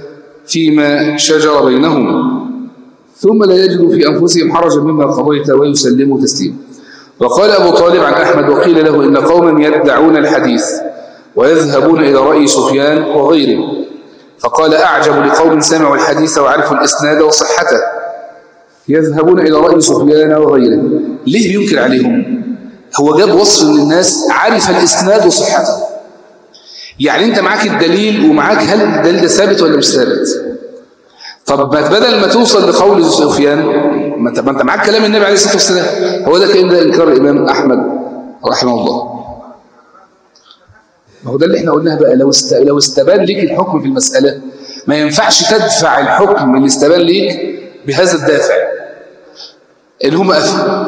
فيما شجر بينهم ثم لا يجد في أنفسهم حرجا مما قضيت ويسلموا تسليما وقال أبو طالب عن أحمد وقيل له إن قوما يدعون الحديث ويذهبون إلى رأي سفيان وغيره فقال أعجب لقوم سمعوا الحديث وعرفوا الإسناد وصحته يذهبون إلى رأي سفيان وغيره ليه بينكر عليهم هو جاب وصف للناس عرف الإسناد وصحته يعني أنت معاك الدليل ومعاك هل الدليل ده ثابت ولا مش ثابت طب بدل ما توصل لقول سفيان ما انت معاك كلام النبي عليه الصلاه والسلام هو ده كان ده انكار الامام احمد رحمه الله ما هو ده اللي احنا قلناه بقى لو است... لو استبان ليك الحكم في المساله ما ينفعش تدفع الحكم اللي استبان ليك بهذا الدافع اللي هم أفهم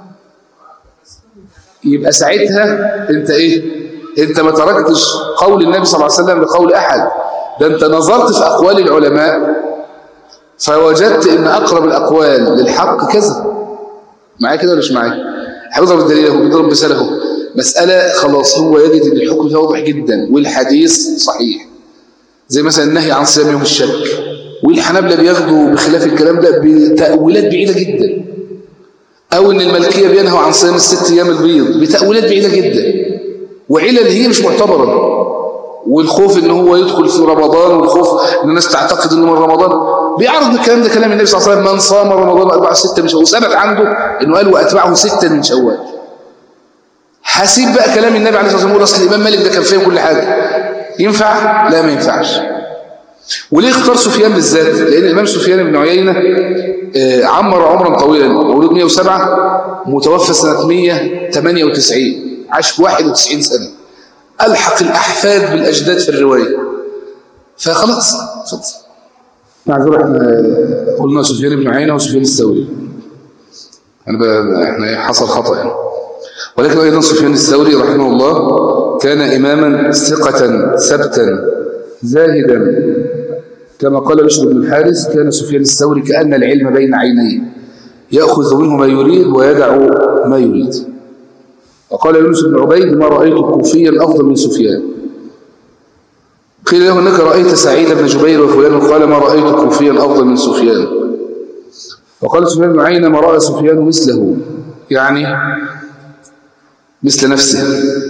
يبقى ساعتها انت ايه انت ما تركتش قول النبي صلى الله عليه وسلم لقول احد ده انت نظرت في اقوال العلماء فوجدت ان اقرب الاقوال للحق كذا معايا كده ولا مش معايا هيضرب الدليل اهو بيضرب مثاله مساله خلاص هو يجد ان الحكم فيها واضح جدا والحديث صحيح زي مثلا النهي عن صيام يوم الشك والحنابلة بياخدوا بخلاف الكلام ده بتأويلات بعيدة جدا أو إن الملكية بينهوا عن صيام الست أيام البيض بتأويلات بعيدة جدا وعلل هي مش معتبرة والخوف إن هو يدخل في رمضان والخوف إن الناس تعتقد إنه من رمضان بيعرض الكلام ده كلام النبي صلى الله عليه وسلم من صام رمضان أتبعه ستة من شوال وثبت عنده إنه قال وأتبعه ستة من شوال حسيب بقى كلام النبي عليه الصلاة والسلام يقول أصل الإمام مالك ده كان فاهم كل حاجة ينفع؟ لا ما ينفعش وليه اختار سفيان بالذات لأن الإمام سفيان بن عيينة عمر عمرا طويلا مولود 107 متوفى سنة 198 عاش 91 سنة ألحق الأحفاد بالأجداد في الرواية فخلاص اتفضل معذرة احنا قلنا سفيان بن عيينة وسفيان الثوري انا بقى احنا حصل خطأ يعني ولكن أيضا سفيان الثوري رحمه الله كان إماما ثقة ثبتا زاهدا كما قال بشر بن الحارث كان سفيان الثوري كأن العلم بين عينيه يأخذ منه ما يريد ويدع ما يريد وقال يونس بن عبيد ما رأيت كوفيا أفضل من سفيان قيل له انك رأيت سعيد بن جبير وفلان قال ما رأيت كوفيا أفضل من سفيان وقال سفيان بن عينة ما رأى سفيان مثله يعني مثل نفسه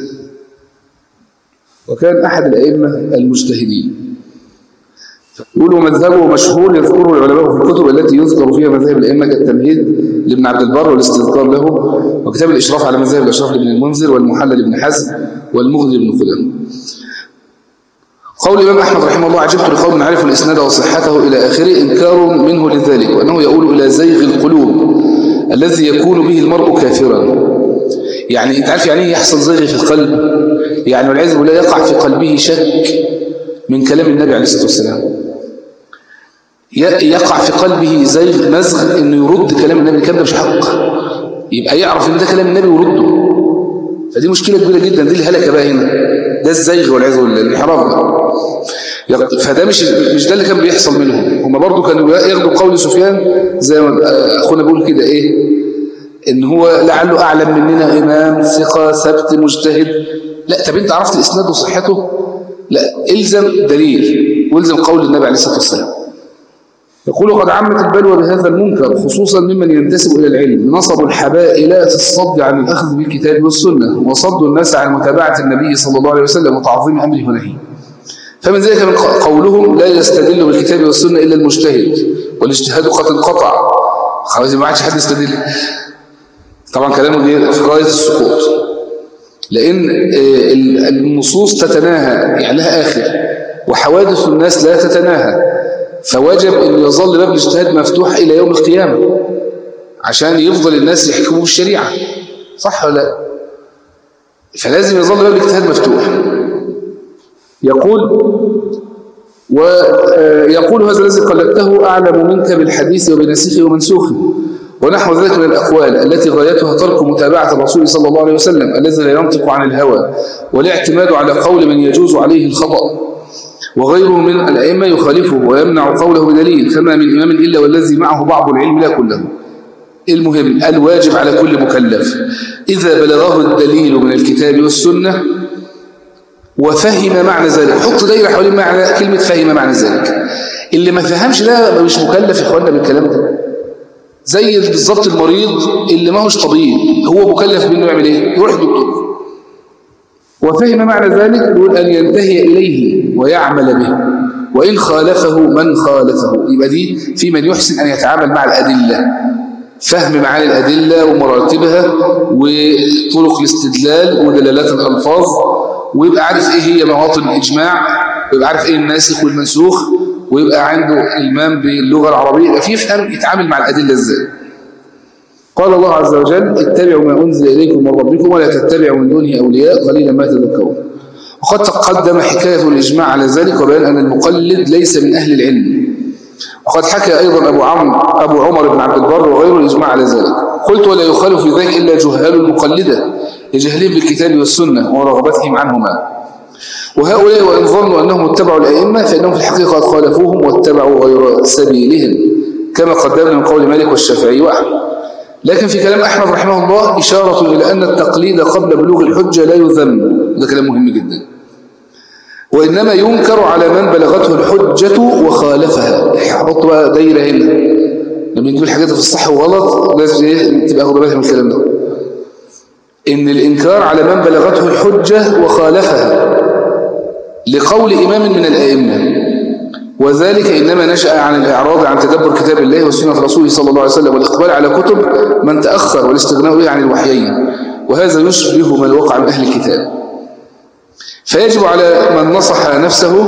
وكان أحد الأئمة المجتهدين يقولوا مذهبه مشهور يذكره العلماء في الكتب التي يذكر فيها مذاهب الأئمة كالتمهيد لابن عبد البر والاستذكار له وكتاب الإشراف على مذاهب الأشراف لابن المنذر والمحلل لابن حزم والمغني لابن قدامه قول الإمام أحمد رحمه الله عجبت لقوم عرفوا الإسناد وصحته إلى آخره إنكار منه لذلك وأنه يقول إلى زيغ القلوب الذي يكون به المرء كافرا يعني أنت عارف يعني ايه يحصل زيغ في القلب يعني والعياذ بالله يقع في قلبه شك من كلام النبي عليه الصلاة والسلام يقع في قلبه زيغ نزغ انه يرد كلام النبي الكلام ده مش حق يبقى يعرف ان ده كلام النبي ويرده فدي مشكلة كبيرة جدا دي الهلكة بقى هنا ده الزيغ والعياذ بالله الانحراف ده فده مش مش ده اللي كان بيحصل منهم هم برضو كانوا ياخدوا قول سفيان زي ما اخونا بيقول كده ايه ان هو لعله اعلم مننا امام ثقة ثبت مجتهد لا طب انت عرفت الاسناد وصحته لا الزم دليل والزم قول النبي عليه الصلاة والسلام يقول قد عمت البلوى بهذا المنكر خصوصا ممن ينتسب إلى العلم نصبوا الحبائل في الصد عن الأخذ بالكتاب والسنة وصدوا الناس عن متابعة النبي صلى الله عليه وسلم وتعظيم أمره ونهيه فمن ذلك من قولهم لا يستدل بالكتاب والسنة إلا المجتهد والاجتهاد قد انقطع خلاص ما عادش حد يستدل طبعا كلامه في غاية السقوط لأن النصوص تتناهى يعني لها آخر وحوادث الناس لا تتناهى فوجب أن يظل باب الاجتهاد مفتوح إلى يوم القيامة عشان يفضل الناس يحكموا بالشريعة صح ولا لا فلازم يظل باب الاجتهاد مفتوح يقول ويقول هذا الذي قلدته أعلم منك بالحديث وبنسيخه ومنسوخه ونحو ذلك من الأقوال التي غايتها ترك متابعة الرسول صلى الله عليه وسلم الذي لا ينطق عن الهوى والاعتماد على قول من يجوز عليه الخطأ وغيره من الأئمة يخالفه ويمنع قوله بدليل فما من إمام إلا والذي معه بعض العلم لا كله المهم الواجب على كل مكلف إذا بلغه الدليل من الكتاب والسنة وفهم معنى ذلك حط دايرة حوالين معنى كلمة فهم معنى ذلك اللي ما فهمش ده مش مكلف يا اخوانا بالكلام ده زي بالظبط المريض اللي ما هوش طبيب هو مكلف بانه يعمل ايه يروح للدكتور وفهم معنى ذلك يقول ان ينتهي اليه ويعمل به وان خالفه من خالفه يبقى دي في من يحسن ان يتعامل مع الادله فهم معاني الادله ومراتبها وطرق الاستدلال ودلالات الالفاظ ويبقى عارف ايه هي مواطن الاجماع ويبقى عارف ايه الناسخ والمنسوخ ويبقى عنده المام باللغة العربية يبقى فيه فهم يتعامل مع الأدلة ازاي قال الله عز وجل اتبعوا ما أنزل إليكم من ربكم ولا تتبعوا من دونه أولياء قليلا ما تذكرون وقد تقدم حكاية الإجماع على ذلك وبيان أن المقلد ليس من أهل العلم وقد حكى أيضا أبو, عم أبو عمر بن عبد البر وغيره الإجماع على ذلك قلت ولا يخالف في ذلك إلا جهال المقلدة لجهلهم بالكتاب والسنة ورغبتهم عنهما وهؤلاء وإن ظنوا أنهم اتبعوا الأئمة فإنهم في الحقيقة قد خالفوهم واتبعوا غير سبيلهم كما قدمنا من قول مالك والشافعي وأحمد لكن في كلام أحمد رحمه الله إشارة إلى أن التقليد قبل بلوغ الحجة لا يذم ده كلام مهم جدا وإنما ينكر على من بلغته الحجة وخالفها حط بقى دايرة هنا لما نجيب الحاجات في الصح وغلط لازم إيه؟ تبقى خد بالك من الكلام ده إن الإنكار على من بلغته الحجة وخالفها لقول إمام من الأئمة وذلك إنما نشأ عن الإعراض عن تدبر كتاب الله وسنة رسوله صلى الله عليه وسلم والإقبال على كتب من تأخر والاستغناء به عن الوحيين وهذا يشبه من وقع من أهل الكتاب فيجب على من نصح نفسه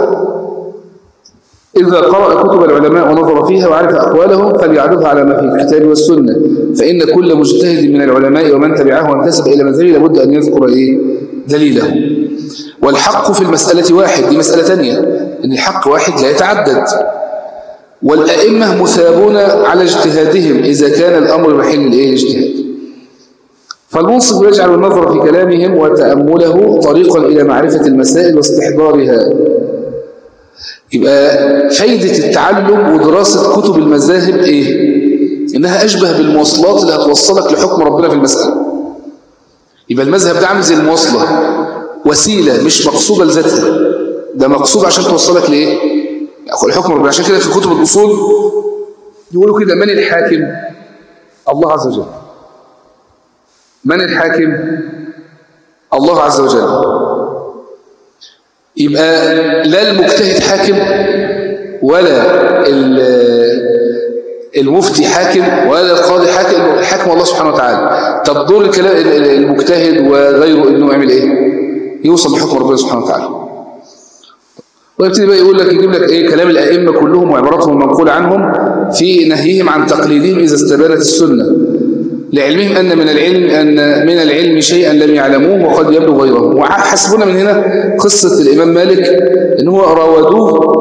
إذا قرأ كتب العلماء ونظر فيها وعرف أقوالهم فليعرضها على ما في الكتاب والسنة فإن كل مجتهد من العلماء ومن تبعه وانتسب إلى مذهبه لابد أن يذكر إيه دليله والحق في المسألة واحد دي مسألة ثانية إن الحق واحد لا يتعدد والأئمة مثابون على اجتهادهم إذا كان الأمر محل الإيه الاجتهاد فالمنصف يجعل النظر في كلامهم وتأمله طريقا إلى معرفة المسائل واستحضارها يبقى فايدة التعلم ودراسة كتب المذاهب إيه؟ إنها أشبه بالمواصلات اللي هتوصلك لحكم ربنا في المسألة يبقى المذهب ده عامل زي المواصلة وسيلة مش مقصودة لذاتها ده مقصود عشان توصلك لإيه الحكم ربنا عشان كده في كتب الأصول يقولوا كده من الحاكم الله عز وجل من الحاكم الله عز وجل يبقى لا المجتهد حاكم ولا المفتي حاكم ولا القاضي حاكم حاكم الله سبحانه وتعالى طب دور الكلام المجتهد وغيره انه يعمل ايه يوصل لحكم ربنا سبحانه وتعالى ويبتدي بقى يقول لك يجيب لك ايه كلام الائمه كلهم وعباراتهم المنقوله عنهم في نهيهم عن تقليدهم اذا استبانت السنه لعلمهم ان من العلم ان من العلم شيئا لم يعلموه وقد يبلغ غيره وحسبنا من هنا قصه الامام مالك ان هو راودوه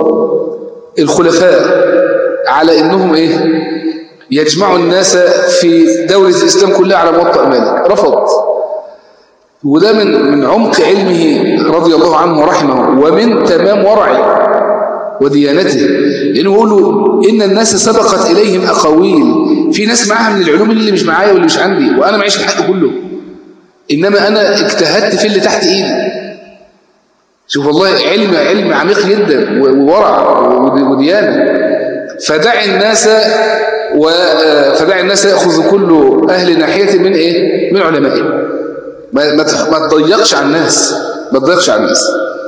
الخلفاء على انهم ايه يجمعوا الناس في دولة الإسلام كلها على موطأ مالك رفض وده من من عمق علمه رضي الله عنه ورحمه ومن تمام ورعه وديانته لأنه يقولوا إن الناس سبقت إليهم أقاويل في ناس معاها من العلوم اللي مش معايا واللي مش عندي وأنا معيش الحق كله إنما أنا اجتهدت في اللي تحت إيدي شوف والله علم علم عميق جدا وورع وديانة فدع الناس و فدع الناس يأخذ كل أهل ناحية من إيه؟ من علمائهم ما ما تضيقش على الناس ما تضيقش على الناس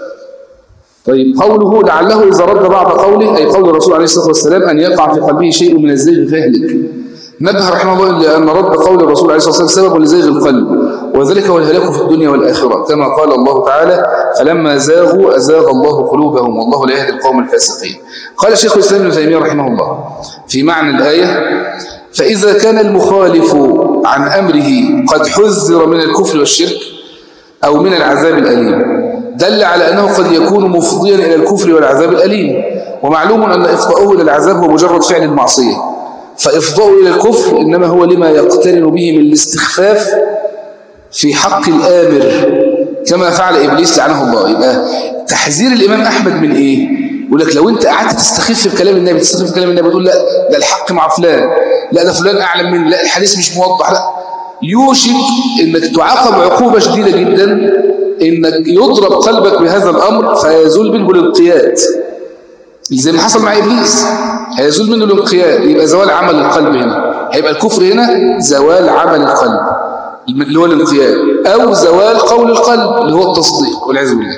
طيب قوله لعله إذا رد بعض قوله أي قول الرسول عليه الصلاة والسلام أن يقع في قلبه شيء من الزيغ فيهلك نبه رحمه الله لأن رد قول الرسول عليه الصلاة والسلام سبب لزيغ القلب وذلك هو الهلاك في الدنيا والآخرة كما قال الله تعالى فلما زاغوا أزاغ الله قلوبهم والله لا يهدي القوم الفاسقين قال شيخ الإسلام ابن تيمية رحمه الله في معنى الآية فإذا كان المخالف عن أمره قد حذر من الكفر والشرك أو من العذاب الأليم دل على أنه قد يكون مفضيا إلى الكفر والعذاب الأليم ومعلوم أن إفضاؤه إلى العذاب هو مجرد فعل المعصية فإفضاؤه إلى الكفر إنما هو لما يقترن به من الاستخفاف في حق الآمر كما فعل إبليس لعنه الله يبقى تحذير الإمام أحمد من إيه؟ يقول لك لو أنت قعدت تستخف في كلام النبي تستخف في كلام النبي تقول لا ده الحق مع فلان لا ده فلان أعلم مني لا الحديث مش موضح لا يوشك أنك تعاقب عقوبة شديدة جدا انك يضرب قلبك بهذا الامر فيزول منه الانقياد زي ما حصل مع ابليس هيزول منه الانقياد يبقى زوال عمل القلب هنا هيبقى الكفر هنا زوال عمل القلب اللي هو الانقياد او زوال قول القلب اللي هو التصديق والعياذ بالله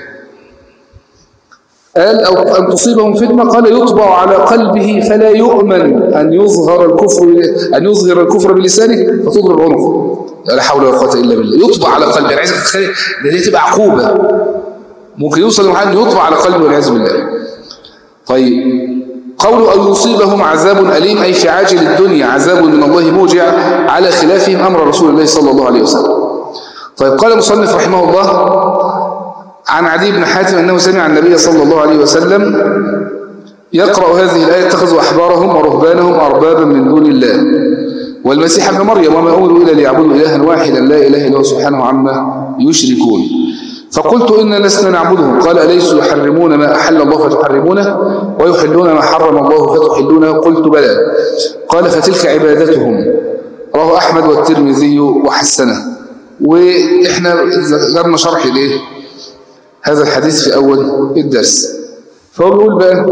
قال أو أن تصيبهم فتنة قال يطبع على قلبه فلا يؤمن أن يظهر الكفر أن يظهر الكفر بلسانه فتضرب عنقه لا حول ولا قوة إلا بالله يطبع على قلبه أنا عايزك تتخيل ده دي تبقى عقوبة ممكن يوصل لمحل يطبع على قلبه والعياذ بالله طيب قول أن يصيبهم عذاب أليم أي في عاجل الدنيا عذاب من الله موجع على خلافهم أمر رسول الله صلى الله عليه وسلم طيب قال المصنف رحمه الله عن عدي بن حاتم أنه سمع النبي صلى الله عليه وسلم يقرأ هذه الآية اتخذوا أحبارهم ورهبانهم أربابا من دون الله والمسيح ابن مريم وما أمروا إلا ليعبدوا إلها واحدا لا إله إلا هو سبحانه عما يشركون فقلت إن لسنا نعبدهم قال أليسوا يحرمون ما أحل الله فتحرمونه ويحلون ما حرم الله فتحلونه قلت بلى قال فتلك عبادتهم رواه أحمد والترمذي وحسنه وإحنا ذكرنا شرح لإيه هذا الحديث في أول الدرس فهو بيقول بقى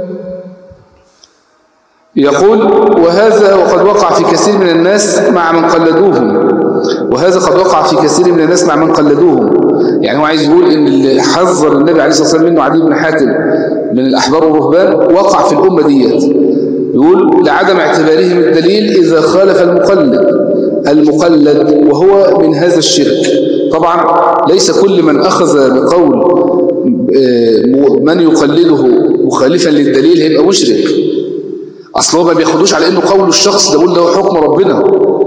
يقول وهذا وقد وقع في كثير من الناس مع من قلدوهم وهذا قد وقع في كثير من الناس مع من قلدوهم يعني هو عايز يقول ان اللي حذر النبي عليه الصلاة والسلام منه عدي بن حاتم من الأحبار والرهبان وقع في الأمة ديت يقول لعدم اعتبارهم الدليل إذا خالف المقلد المقلد وهو من هذا الشرك طبعا ليس كل من أخذ بقول آه، من يقلده مخالفا للدليل هيبقى مشرك أصل هو ما بياخدوش على إنه قول الشخص ده يقول ده حكم ربنا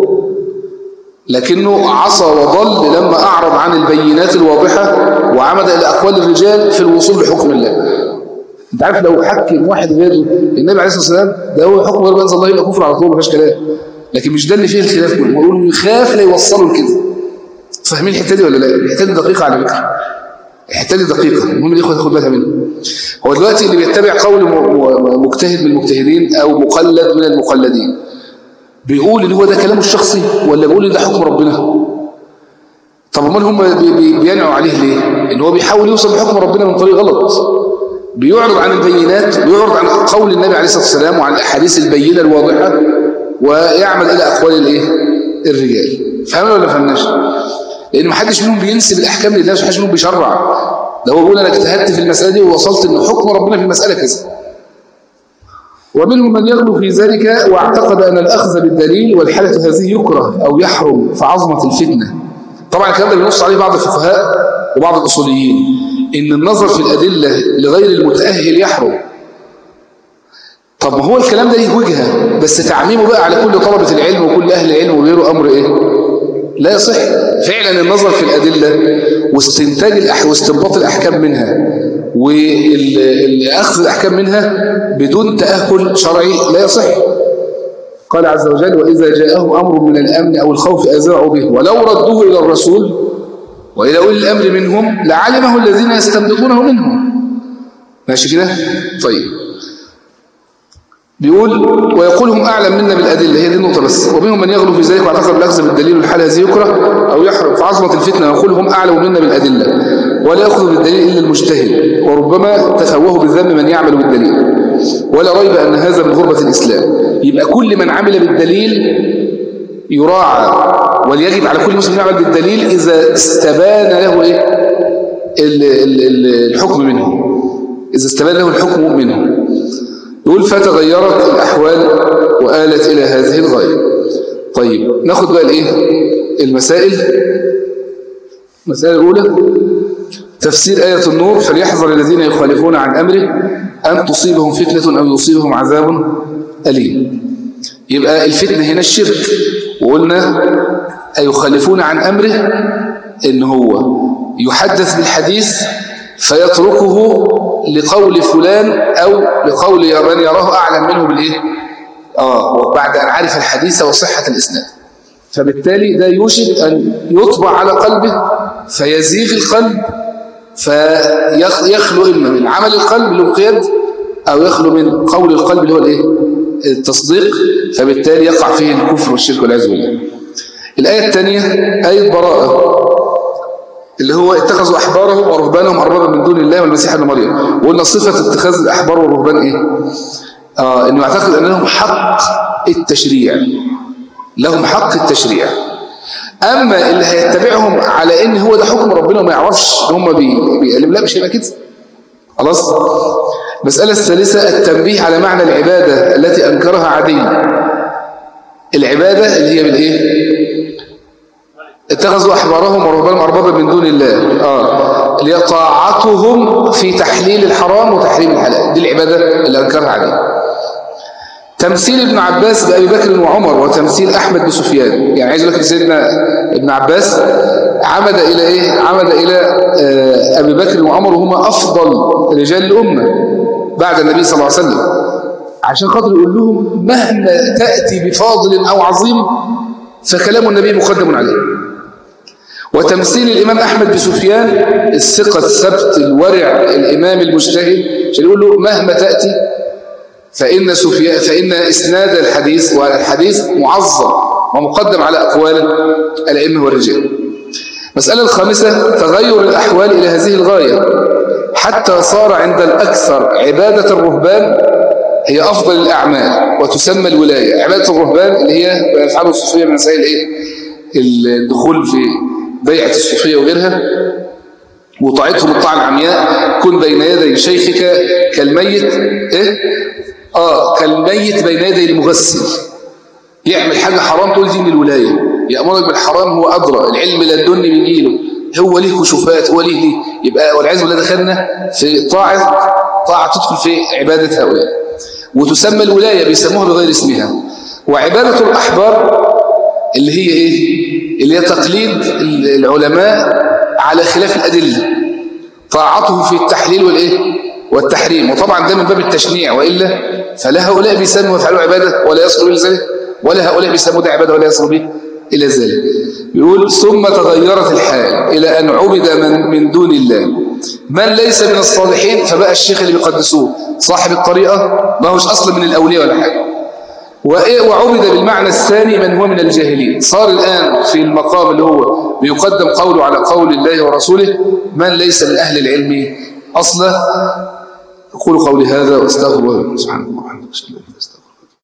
لكنه عصى وضل لما أعرض عن البينات الواضحة وعمد إلى أقوال الرجال في الوصول لحكم الله انت عارف لو حكم واحد غير النبي عليه الصلاة والسلام ده هو حكم غير بأنزل الله يبقى كفر على طول ما فيش كلام لكن مش ده اللي فيه الخلاف كله يقولوا يخاف لا يوصلوا لكده فاهمين الحته دي ولا لا الحته دي دقيقه على فكره الحته دي دقيقه المهم الاخوه تاخد بالها منها هو دلوقتي اللي بيتبع قول مجتهد من المجتهدين او مقلد من المقلدين بيقول ان هو ده كلامه الشخصي ولا بيقول ان ده حكم ربنا طب امال هم بينعوا عليه ليه ان هو بيحاول يوصل لحكم ربنا من طريق غلط بيعرض عن البينات بيعرض عن قول النبي عليه الصلاه والسلام وعن الاحاديث البينه الواضحه ويعمل الى اقوال الايه الرجال فهمنا ولا فهمناش لان ما حدش منهم بينسب الاحكام لله وما حدش منهم بيشرع ده هو بيقول انا اجتهدت في المساله دي ووصلت ان حكم ربنا في المساله كذا ومنهم من يغلو في ذلك واعتقد أن الأخذ بالدليل والحالة هذه يكره أو يحرم في عظمة الفتنة طبعا الكلام ده بينص عليه بعض الفقهاء وبعض الأصوليين إن النظر في الأدلة لغير المتأهل يحرم طب ما هو الكلام ده ليه وجهة بس تعميمه بقى على كل طلبة العلم وكل أهل العلم وغيره أمر إيه لا يصح فعلا النظر في الأدلة واستنتاج الأح... واستنباط الأحكام منها والأخذ الأحكام منها بدون تأهل شرعي لا يصح قال عز وجل وإذا جاءهم أمر من الأمن أو الخوف أذاعوا به ولو ردوه إلى الرسول وإلى أولي الأمر منهم لعلمه الذين يستنبطونه منهم ماشي كده طيب بيقول ويقولهم أعلم منا بالأدلة هي دي النقطة بس ومنهم من يغلو في ذلك واعتقد بالأخذ بالدليل والحالة هذه يكره أو يحرم في عظمة الفتنة ويقولهم أعلم منا بالأدلة ولا يأخذ بالدليل إلا المجتهد وربما تفوه بالذنب من يعمل بالدليل ولا ريب أن هذا من غربة الإسلام يبقى كل من عمل بالدليل يراعى وليجب على كل مسلم يعمل بالدليل إذا استبان له إيه الحكم منه إذا استبان له الحكم منه يقول فتغيرت الأحوال وآلت إلى هذه الغاية طيب ناخد بقى الإيه المسائل المسائل الأولى تفسير آية النور فليحذر الذين يخالفون عن أمره أن تصيبهم فتنة أو يصيبهم عذاب أليم يبقى الفتنة هنا الشرك وقلنا يخالفون عن أمره إن هو يحدث بالحديث فيتركه لقول فلان أو لقول من يراه أعلم منه بالإيه آه وبعد أن عرف الحديث وصحة الإسناد فبالتالي ده يوشك أن يطبع على قلبه فيزيغ القلب فيخلو إما من عمل القلب الانقياد أو يخلو من قول القلب اللي هو الإيه التصديق فبالتالي يقع فيه الكفر والشرك والعياذ بالله الآية الثانية آية براءة اللي هو اتخذوا أحبارهم ورهبانهم أربابا من دون الله والمسيح ابن مريم وقلنا صفة اتخاذ الأحبار والرهبان إيه؟ آه إنه يعتقد أن لهم حق التشريع لهم حق التشريع أما اللي هيتبعهم على إن هو ده حكم ربنا وما يعرفش إن هم بيقلب لا مش هيبقى كده خلاص المسألة الثالثة التنبيه على معنى العبادة التي أنكرها عدي العبادة اللي هي بالإيه اتخذوا أحبارهم ورهبانهم أربابا من دون الله آه لطاعتهم في تحليل الحرام وتحريم الحلال دي العبادة اللي أنكرها عليه تمثيل ابن عباس بأبي بكر وعمر وتمثيل أحمد بسفيان يعني عايز أقول لك سيدنا ابن عباس عمد إلى إيه عمد إلى آه أبي بكر وعمر وهما أفضل رجال الأمة بعد النبي صلى الله عليه وسلم عشان خاطر يقول لهم مهما تأتي بفاضل أو عظيم فكلام النبي مقدم عليه وتمثيل الإمام أحمد بسفيان الثقة الثبت الورع الإمام المجتهد عشان يقول له مهما تأتي فإن, سفيان فإن إسناد الحديث والحديث معظم ومقدم على أقوال الأئمة والرجال مسألة الخامسة تغير الأحوال إلى هذه الغاية حتى صار عند الأكثر عبادة الرهبان هي أفضل الأعمال وتسمى الولاية عبادة الرهبان اللي هي يفعله الصوفية من مسائل إيه؟ الدخول في بيعة الصوفية وغيرها وطاعتهم الطاعة العمياء كن بين يدي شيخك كالميت إيه؟ آه كالميت بين يدي المغسل يعمل حاجة حرام تقول دي من الولاية يأمرك بالحرام هو أدرى العلم لدني من جيله هو ليه كشوفات هو ليه ليه يبقى والعياذ بالله دخلنا في طاعة طاعة تدخل في عبادة هؤلاء وتسمى الولاية بيسموها بغير اسمها وعبادة الأحبار اللي هي إيه اللي هي تقليد العلماء على خلاف الأدلة طاعته في التحليل والإيه والتحريم وطبعا ده من باب التشنيع وإلا فلا هؤلاء بيسموا ويفعلوا عبادة ولا يصلوا إلى ذلك ولا هؤلاء بيسموا ده عبادة ولا يصلوا به إلى ذلك يقول ثم تغيرت الحال إلى أن عبد من, من دون الله من ليس من الصالحين فبقى الشيخ اللي بيقدسوه صاحب الطريقة ما هوش أصلا من الأولياء ولا حاجة وعبد بالمعنى الثاني من هو من الجاهلين صار الآن في المقام اللي هو بيقدم قوله على قول الله ورسوله من ليس من أهل العلم أصلا أقول قولي هذا واستغفر الله سبحانه وتعالى